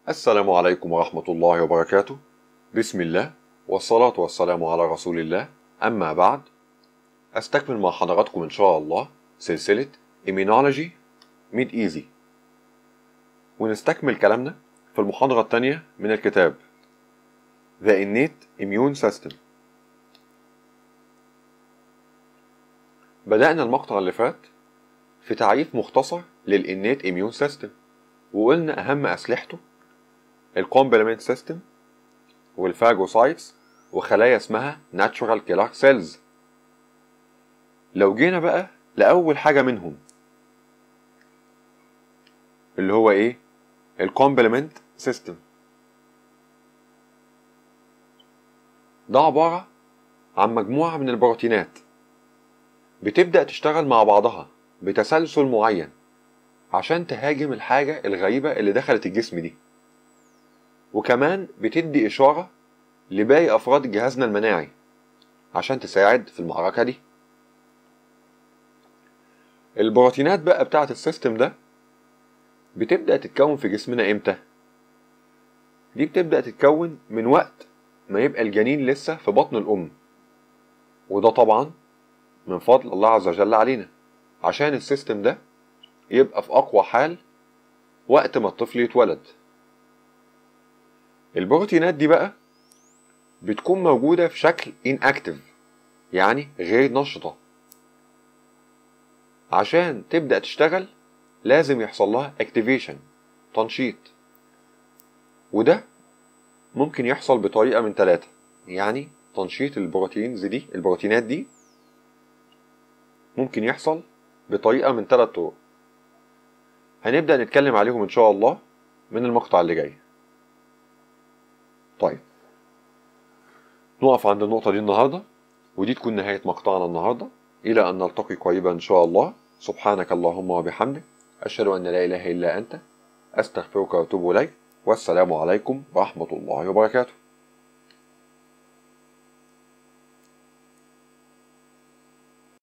السلام عليكم ورحمة الله وبركاته بسم الله والصلاة والسلام على رسول الله أما بعد أستكمل مع حضراتكم إن شاء الله سلسلة Immunology Made Easy ونستكمل كلامنا في المحاضرة الثانية من الكتاب The Innate Immune System بدأنا المقطع اللي فات في تعريف مختصر للإنيت Immune System وقلنا أهم أسلحته الكومبلمنت سيستم والفاجوسايتس وخلايا اسمها ناتشورال كيلر سيلز لو جينا بقى لأول حاجة منهم اللي هو إيه؟ الكومبلمنت سيستم ده عبارة عن مجموعة من البروتينات بتبدأ تشتغل مع بعضها بتسلسل معين عشان تهاجم الحاجة الغريبة اللي دخلت الجسم دي وكمان بتدي إشارة لباقي أفراد جهازنا المناعي عشان تساعد في المعركة دي البروتينات بقى بتاعة السيستم ده بتبدأ تتكون في جسمنا إمتى؟ دي بتبدأ تتكون من وقت ما يبقى الجنين لسه في بطن الأم وده طبعا من فضل الله عز وجل علينا عشان السيستم ده يبقى في أقوى حال وقت ما الطفل يتولد البروتينات دي بقى بتكون موجودة في شكل inactive يعني غير نشطة عشان تبدأ تشتغل لازم يحصل لها activation تنشيط وده ممكن يحصل بطريقة من ثلاثة يعني تنشيط البروتينز دي البروتينات دي ممكن يحصل بطريقة من ثلاث طرق هنبدأ نتكلم عليهم إن شاء الله من المقطع اللي جاي طيب نقف عند النقطة دي النهاردة ودي تكون نهاية مقطعنا النهاردة إلى أن نلتقي قريبا إن شاء الله سبحانك اللهم وبحمدك أشهد أن لا إله إلا أنت أستغفرك وأتوب إليك والسلام عليكم ورحمة الله وبركاته